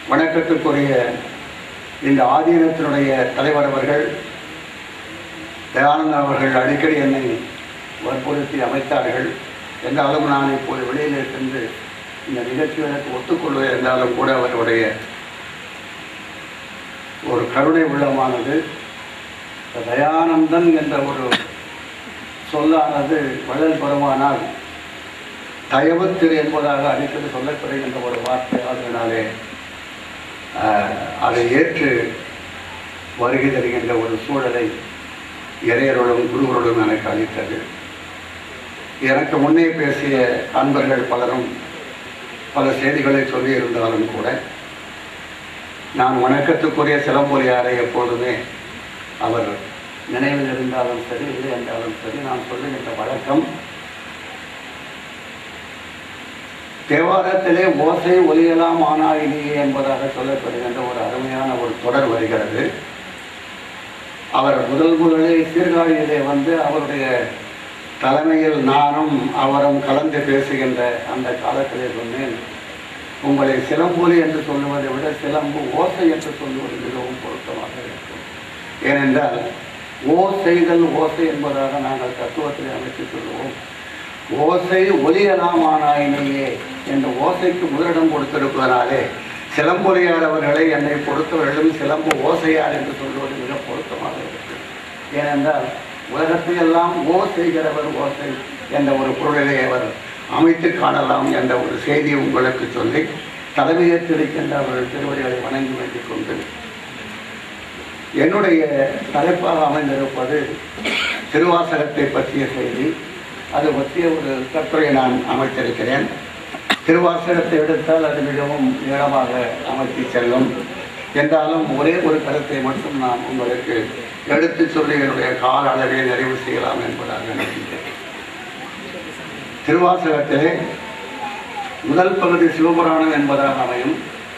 வணக்கத்துக்குரிய இந்த ஆதீனத்தினுடைய தலைவர் அவர்கள் தயானந்த அவர்கள் அடிக்கடி என்னை வற்புறுத்தி அமைத்தார்கள் என்றாலும் நான் இப்போது வெளியில் இருந்து இந்த நிகழ்ச்சிகளுக்கு ஒத்துக்கொள்வது என்றாலும் கூட அவருடைய ஒரு கருணை உள்ளமானது இந்த தயானந்தன் என்ற ஒரு சொல்லானது வள்ளல் பெருமானால் தயவுத்திரு என்பதாக அடிக்கடி சொல்லப்படுகின்ற ஒரு வார்த்தை அதனாலே ஆஹ், அதை ஏற்று வருகை தருகின்ற ஒரு சூழலை இறையரோடும் குருவரோடும் எனக்கு அளித்தது எனக்கு முன்னே பேசிய அன்பர்கள் பலரும் பல செய்திகளை சொல்லியிருந்தாலும் கூட நான் வணக்கத்துக்குரிய சிலம்பொலியாரை எப்பொழுதுமே அவர் நினைவில் இருந்தாலும் சரி இல்லை என்றாலும் சரி நான் சொல்லுகின்ற வழக்கம் தேவாரத்திலே ஓசை ஒலியலாம் ஆனாயிலேயே என்பதாக சொல்லப்படுகின்ற ஒரு அருமையான ஒரு தொடர் வருகிறது அவர் முதல் முதலில் சீர்காழியிலே வந்து அவருடைய தலைமையில் நானும் அவரும் கலந்து பேசுகின்ற அந்த காலத்திலே சொன்னேன் உங்களை சிலம்பொலி என்று சொல்லுவதை விட சிலம்பு ஓசை என்று சொல்லுவது மிகவும் பொருத்தமாக இருக்கும் ஏனென்றால் ஓ செய்தல் ஓசை என்பதாக நாங்கள் தத்துவத்தில் அமைத்து சொல்லுவோம் ஓசை ஒலியலாம் ஆனாயினையே என்ற ஓசைக்கு முதலிடம் கொடுத்திருப்பதனாலே சிலம்பொலியார் அவர்களை என்னை பொறுத்தவர்களும் சிலம்பு ஓசையார் என்று சொல்வது மிக பொருத்தமாக இருக்கு ஏனென்றால் உலகத்தில் எல்லாம் ஓ செய்கிறவர் ஓசை என்ற ஒரு பொருளிலே அவர் அமைத்து காணலாம் என்ற ஒரு செய்தியை உங்களுக்கு சொல்லி தலைமையேற்றிருக்கின்ற அவர்கள் திருவடிகளை வணங்கி வேண்டிக் கொண்டு என்னுடைய தலைப்பாக அமைந்திருப்பது திருவாசகத்தை பற்றிய செய்தி அது பற்றிய ஒரு கட்டுரையை நான் அமைத்திருக்கிறேன் திருவாசகத்தை எடுத்தால் அது மிகவும் நீளமாக அமைத்து செல்லும் என்றாலும் ஒரே ஒரு கருத்தை மட்டும் நான் உங்களுக்கு எடுத்து சொல்லி என்னுடைய கால அளவை நிறைவு செய்யலாம் என்பதாக நினைக்கின்றேன் திருவாசகத்திலே முதல் பகுதி சிவபுராணம் என்பதாக அமையும்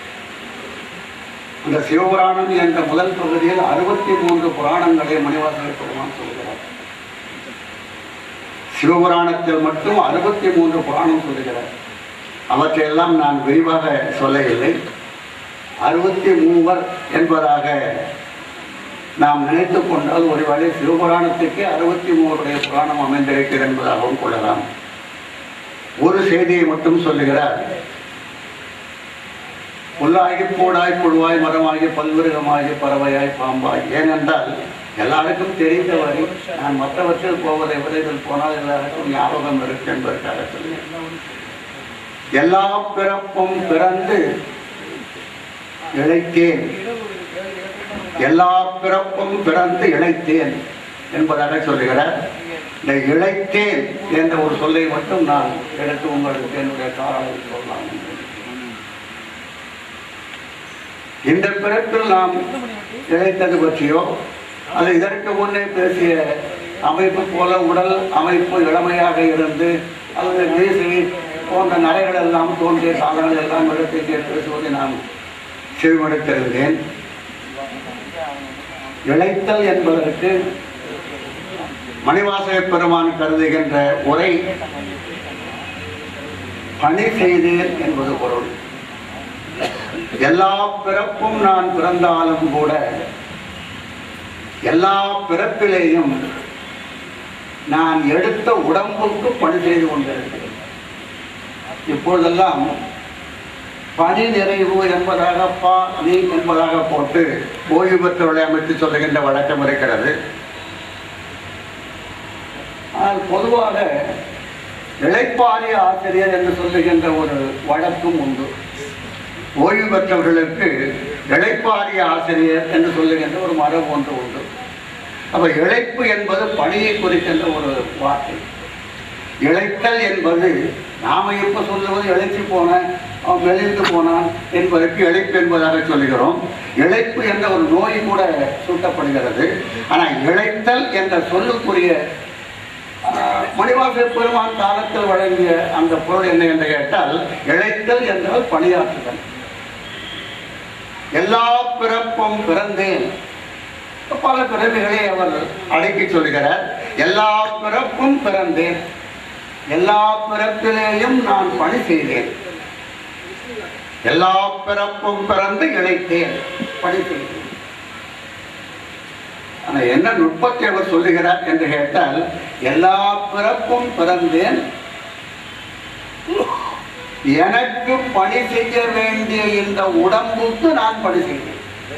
அந்த சிவபுராணம் என்ற முதல் பகுதியில் அறுபத்தி மூன்று புராணங்களை மணிவாசக பெருமான் சொல்கிறார் சிவபுராணத்தில் மட்டும் அறுபத்தி மூன்று புராணம் சொல்லுகிறார் அவற்றையெல்லாம் நான் விரிவாக சொல்லவில்லை அறுபத்தி மூவர் என்பதாக நாம் நினைத்து கொண்டால் ஒருவேளை சிவபுராணத்துக்கே அறுபத்தி மூவருடைய புராணம் அமைந்திருக்கிறது என்பதாகவும் கொள்ளலாம் ஒரு செய்தியை மட்டும் சொல்லுகிறார் புல்லாகி பூடாய் புழுவாய் மரமாகி பல்விருகமாகி பறவையாய் பாம்பாய் ஏனென்றால் எல்லாருக்கும் தெரிந்த வரை நான் மற்றவற்றில் போவதை விட இதில் போனால் எல்லாருக்கும் ஞாபகம் இருக்கு என்பதற்காக சொல்லுகிறேன் எல்லா பிறப்பும் பிறந்து இழைத்தேன் எல்லா பிறப்பும் பிறந்து இழைத்தேன் என்பதாக சொல்லுகிறார் இந்த இழைத்தேன் என்ற ஒரு சொல்லை மட்டும் நான் எடுத்து உங்களுக்கு என்னுடைய காரணம் சொல்லலாம் இந்த பிறப்பில் நாம் இழைத்தது பற்றியோ அது இதற்கு முன்னே பேசிய அமைப்பு போல உடல் அமைப்பு இளமையாக இருந்து அல்லது மீசை போன்ற நரைகள் எல்லாம் தோன்றிய காலங்கள் எல்லாம் எடுத்து இங்கே பேசுவதை நான் செவிமடுத்திருந்தேன் இழைத்தல் என்பதற்கு மணிவாசக பெருமான் கருதுகின்ற உரை பணி செய்தேன் என்பது பொருள் எல்லா பிறப்பும் நான் பிறந்தாலும் கூட எல்லா பிறப்பிலேயும் நான் எடுத்த உடம்புக்கு பணி செய்து கொண்டிருக்கிறேன் இப்பொழுதெல்லாம் பணி நிறைவு என்பதாக பா நீ என்பதாக போட்டு ஓய்வு பெற்றவர்களை அமைத்து சொல்லுகின்ற வழக்கம் இருக்கிறது ஆனால் பொதுவாக இளைப்பாறை ஆசிரியர் என்று சொல்லுகின்ற ஒரு வழக்கும் உண்டு ஓய்வு பெற்றவர்களுக்கு இளைப்பாறிய ஆசிரியர் என்று சொல்லுகின்ற ஒரு மரபு ஒன்று உண்டு அப்ப இழைப்பு என்பது பணியை குறிக்கின்ற ஒரு வார்த்தை இழைத்தல் என்பது நாம இப்ப சொல்லுவது இழைச்சி போன அவன் மெலிந்து போனான் என்பதற்கு இழைப்பு என்பதாக சொல்லுகிறோம் இழைப்பு என்ற ஒரு நோய் கூட சூட்டப்படுகிறது ஆனா இழைத்தல் என்ற சொல்லுக்குரிய ஆஹ், மணிவாச பெருமான் காலத்தில் வழங்கிய அந்த பொருள் என்ன என்று கேட்டால் இழைத்தல் என்றால் பணியாற்றுதல் எல்லா பிறப்பும் பிறந்தேன் பல பிறவிகளை அவர் அடக்கி சொல்கிறார் எல்லா பிறப்பும் பிறந்தேன் எல்லா பிறப்பிலேயும் நான் பணி செய்தேன் எல்லா பிறப்பும் பிறந்து இழைத்தேன் பணி செய்தேன் ஆனா என்ன நுட்பத்தை அவர் சொல்லுகிறார் என்று கேட்டால் எல்லா பிறப்பும் பிறந்தேன் எனக்கு பணி செய்ய வேண்டிய இந்த உடம்புக்கு நான் பணி செய்தேன்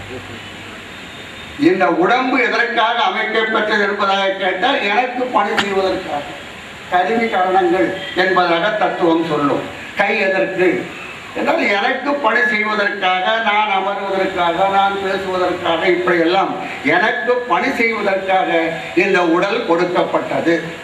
இந்த உடம்பு எதற்காக அமைக்கப்பட்டது என்பதாக கேட்டால் எனக்கு பணி செய்வதற்காக கருவி கரணங்கள் என்பதாக தத்துவம் சொல்லும் கை எதற்கு என்றால் எனக்கு பணி செய்வதற்காக நான் அமர்வதற்காக நான் பேசுவதற்காக இப்படியெல்லாம் எனக்கு பணி செய்வதற்காக இந்த உடல் கொடுக்கப்பட்டது